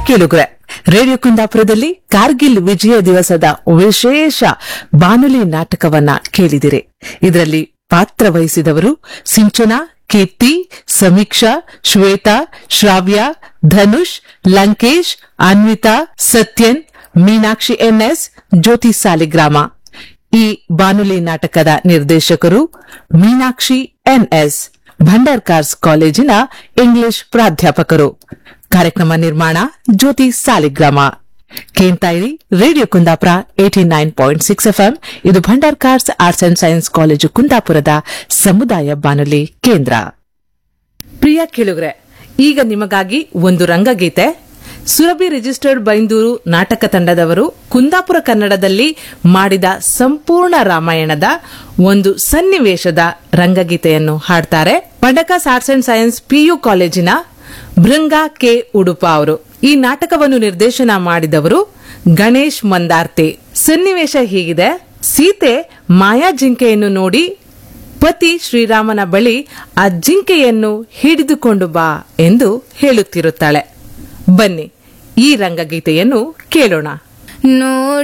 ಕೇಳುಗ್ರೆ radio ಕುಂದಾಪುರದಲ್ಲಿ ಕಾರ್ಗಿಲ್ ವಿಜಯ ದಿವಸದ ವಿಶೇಷ ಬಾನುಲಿ ನಾಟಕವನ್ನ ಕೇಳಿದಿರಿ ಇದರಲ್ಲಿ ಪಾತ್ರ ವಹಿಸಿದವರು ಸಿಂಚನಾ ಕೀರ್ತಿ ಸಮೀಕ್ಷಾ ಶ್ವೇತಾ ಶ್ರಾವ್ಯ ಧನುಷ್ ಲಂಕೇಶ್ ಅನ್ವಿತಾ ಸತ್ಯನ್ ಮೀನಾಕ್ಷಿ ಎನ್ಎಸ್ ಜ್ಯೋತಿ ಸಾಲಿಗ್ರಾಮ ಈ ಬಾನುಲಿ ನಾಟಕದ ನಿರ್ದೇಶಕರು ಮೀನಾಕ್ಷಿ ಎನ್ಎಸ್ ಭಂಡಾರ್ಕಾರ್ಸ್ ಕಾಲೇಜಿನ ಇಂಗ್ಲಿಷ್ ಪ್ರಾಧ್ಯಾಪಕರು ಕಾರ್ಯಕ್ರಮ ನಿರ್ಮಾಣ ಜ್ಯೋತಿ ಸಾಲಿಗ್ರಾಮ ಕೇಂತಾಯಿರಿ radio Kundapura eighty nine point six FM ಇದು Bhandarkars arts and science college ಕುಂದಾಪುರದ ಸಮುದಾಯ ಬಾನುಲಿ ಕೇಂದ್ರ ಪ್ರಿಯ ಕೇಳುಗ್ರೆ ಈಗ ನಿಮಗಾಗಿ ಒಂದು ರಂಗಗೀತೆ ಸುರಭಿ ರಿಜಿಸ್ಟರ್ಡ್ ಬೈಂದೂರು ನಾಟಕ ತಂಡದವರು ಕುಂದಾಪುರ ಕನ್ನಡದಲ್ಲಿ ಮಾಡಿದ ಸಂಪೂರ್ಣ ರಾಮಾಯಣದ ಒಂದು ಸನ್ನಿವೇಶದ ರಂಗಗೀತೆಯನ್ನು ಹಾಡ್ತಾರೆ Bhandarkars arts and science PU ಕಾಲೇಜಿನ ಭೃಂಗ ಕೆ ಉಡುಪ ಅವರು ಈ ನಾಟಕವನ್ನು ನಿರ್ದೇಶನ ಮಾಡಿದವರು ಗಣೇಶ್ ಮಂದಾರ್ತೆ ಸನ್ನಿವೇಶ ಹೀಗಿದೆ ಸೀತೆ ಮಾಯಾ ಜಿಂಕೆಯನ್ನು ನೋಡಿ ಪತಿ ಶ್ರೀರಾಮನ ಬಳಿ ಆ ಜಿಂಕೆಯನ್ನು ಹಿಡಿದುಕೊಂಡು ಬಾ ಎಂದು ಹೇಳುತ್ತಿರುತ್ತಾಳೆ ಬನ್ನಿ ಈ ರಂಗಗೀತೆಯನ್ನು ಕೇಳೋಣ ನೋಡಿ